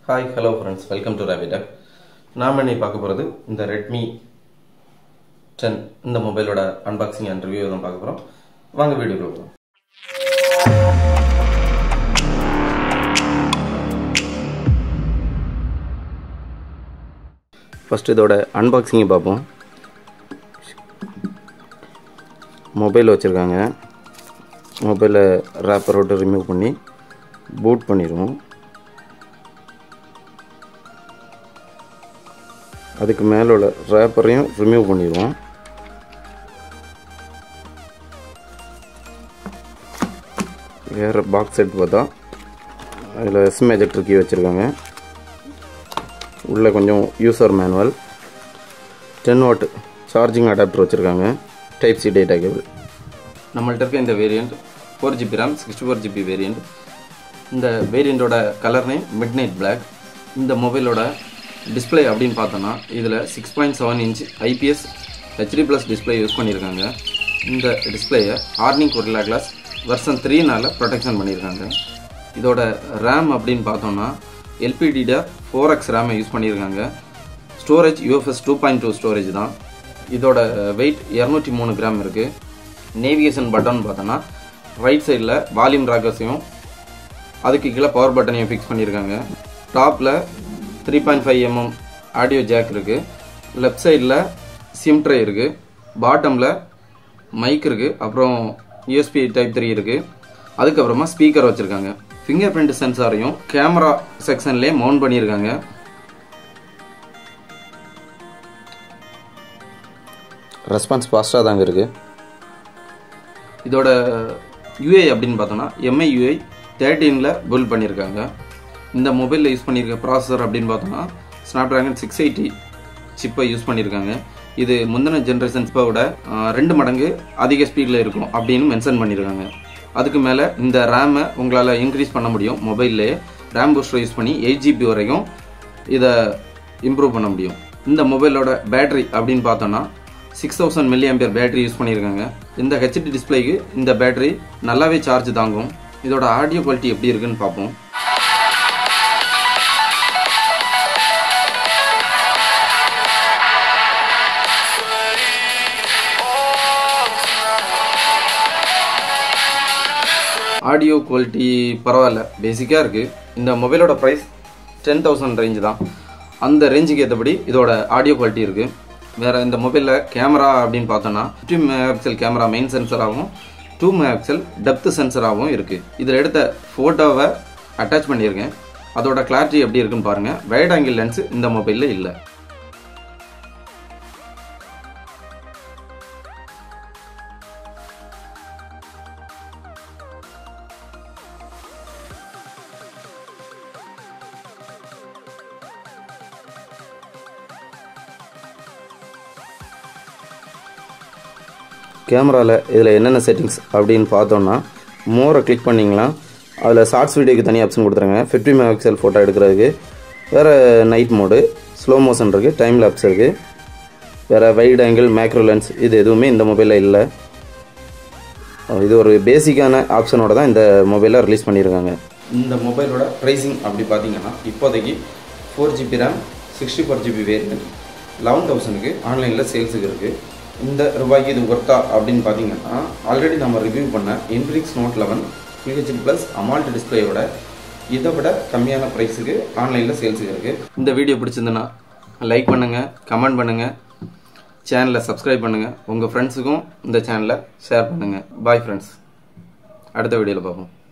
hi hello friends welcome to ரேபிடக் நாம் இன்னைக்கு பார்க்க போகிறது இந்த ரெட்மி டென் இந்த மொபைலோட அன்பாக்சிங் அண்ட் ரிவ்யூ தான் பார்க்க போகிறோம் வாங்க வீடியோக்குள்ள போகிறோம் ஃபஸ்ட் இதோட அன்பாக்சிங்கை பார்ப்போம் மொபைல் வச்சுருக்காங்க மொபைலை ரேப்பர் விட்டு ரிமூவ் பண்ணி பூட் பண்ணிடுவோம் அதுக்கு மேலே உள்ள ரேப்பரையும் ரிமூவ் பண்ணிடுவோம் வேறு பாக்ஸ் எடுத்து பார்த்தா அதில் சிம் எஜெக்டர் கீ வச்சுருக்காங்க உள்ளே கொஞ்சம் user manual ten watt charging adapter வச்சுருக்காங்க டைப் சி டேட்டா கேபிள் நம்மள்ட்ட இருக்க இந்த variant four GB RAM sixty four GB variant இந்த வேரியண்ட்டோட colour name midnight black இந்த மொபைலோட டிஸ்பிளே அப்படின்னு பார்த்தோன்னா இதில் six point seven inch IPS HD plus display use பண்ணியிருக்காங்க இந்த டிஸ்பிளேயை ஹார்னிங் கொரில்லா கிளாஸ் வெர்சன் த்ரீனால் ப்ரொடெக்ஷன் பண்ணியிருக்காங்க இதோட ரேம் அப்படின்னு பார்த்தோம்னா எல்பிடிட ஃபோர் எக்ஸ் ரேமை யூஸ் பண்ணியிருக்காங்க storage UFS two point two storage தான் இதோட வெயிட் இரநூத்தி மூணு கிராம் இருக்குது நேவிகேஷன் பட்டன் பார்த்தோன்னா ரைட் சைடில் வால்யூம் ராக்கர்ஸையும் அதுக்கு கீழே பவர் பட்டனையும் ஃபிக்ஸ் பண்ணியிருக்காங்க டாப்பில் three point five MM audio jack இருக்குது லெஃப்ட் சைடில் சிம் ட்ரே இருக்குது பாட்டமில் மைக் இருக்குது அப்புறம் யூஎஸ்பி டைப் த்ரீ இருக்குது அதுக்கப்புறமா ஸ்பீக்கர் வச்சுருக்காங்க ஃபிங்கர் பிரிண்ட் சென்சாரையும் கேமரா செக்ஷன்லேயே மவுண்ட் பண்ணியிருக்காங்க ரெஸ்பான்ஸ் ஃபாஸ்ட்டாக தாங்க இருக்குது இதோட யூஐ அப்படின்னு பார்த்தோன்னா எம்ஐ யூஐ தேர்ட்டீனில் பில்ட் பண்ணியிருக்காங்க இந்த மொபைலில் யூஸ் பண்ணியிருக்க ப்ராசஸர் அப்படின்னு பார்த்தோன்னா ஸ்னாப்ட்ராகன் சிக்ஸ் எயிட்டி சிப்பை யூஸ் பண்ணியிருக்காங்க இது முந்தின ஜென்ரேஷன் சிப்பை விட ரெண்டு மடங்கு அதிக ஸ்பீடில் இருக்கும் அப்படின்னு மென்ஷன் பண்ணியிருக்காங்க அதுக்கு மேலே இந்த ரேமை உங்களால் இன்க்ரீஸ் பண்ண முடியும் மொபைல்லே ரேம் பூஸ்டர் யூஸ் பண்ணி எயிட் ஜிபி வரைக்கும் இதை இம்ப்ரூவ் பண்ண முடியும் இந்த மொபைலோட பேட்டரி அப்படின்னு பார்த்தோன்னா six thousand milliampere battery use பண்ணியிருக்காங்க இந்த ஹெச்டி டிஸ்பிளேக்கு இந்த பேட்டரி நல்லாவே சார்ஜ் தாங்கும் இதோட ஆடியோ குவாலிட்டி எப்படி இருக்குன்னு பார்ப்போம் ஆடியோ குவாலிட்டி பரவாயில்ல பேசிக்காக இருக்குது இந்த மொபைலோட ப்ரைஸ் டென் தௌசண்ட் ரேஞ்சு தான் அந்த ரேஞ்சுக்கு ஏற்றபடி இதோட ஆடியோ குவாலிட்டி இருக்குது வேறு இந்த மொபைலில் கேமரா அப்படின்னு பார்த்தோன்னா fifty megapixel camera main சென்சராகவும் டூ மெகா பிக்சல் டெப்த் சென்சராகவும் இருக்குது இதில் எடுத்த ஃபோட்டோவை அட்டாச் பண்ணியிருக்கேன் அதோட கிளாரிட்டி எப்படி இருக்குன்னு பாருங்கள் வைட் ஆங்கிள் லென்ஸ் இந்த மொபைலில் இல்லை கேமராவில் இதில் என்னென்ன செட்டிங்ஸ் அப்படின்னு பார்த்தோன்னா மோரை கிளிக் பண்ணிங்களா அதில் ஷார்ட்ஸ் வீடியோக்கு தனி ஆப்ஷன் கொடுத்துருங்க ஃபிஃப்டி மெகா பிக்சல் ஃபோட்டோ எடுக்கிறதுக்கு வேறு நைட் மோடு ஸ்லோ மோஷன் இருக்குது டைம் லேப்ஸ் இருக்குது வேறு வைட் ஆங்கிள் மேக்ரோ லென்ஸ் இது எதுவுமே இந்த மொபைலில் இல்லை இது ஒரு பேசிக்கான ஆப்ஷனோட தான் இந்த மொபைலில் ரிலீஸ் பண்ணியிருக்காங்க இந்த மொபைலோட ப்ரைஸிங் அப்படி பார்த்தீங்கன்னா இப்போதைக்கு four GB RAM sixty four GB variant eleven தௌசண்ட்க்கு ஆன்லைனில் சேல்ஸுக்கு இருக்குது இந்த ரூபாய்க்கு இது ஒர்த்தா அப்படின்னு பார்த்தீங்கன்னா ஆல்ரெடி நம்ம ரிவ்யூ பண்ண Infinix Note eleven FHD plus AMOLED டிஸ்பிளேயோட இதை விட கம்மியான ப்ரைஸுக்கு ஆன்லைனில் சேல்ஸுக்கு இருக்குது இந்த வீடியோ பிடிச்சிருந்துன்னா லைக் பண்ணுங்கள் கமெண்ட் பண்ணுங்கள் சேனலை சப்ஸ்கிரைப் பண்ணுங்கள் உங்கள் ஃப்ரெண்ட்ஸுக்கும் இந்த சேனலை ஷேர் பண்ணுங்கள் பாய் ஃப்ரெண்ட்ஸ் அடுத்த வீடியோவில் பார்ப்போம்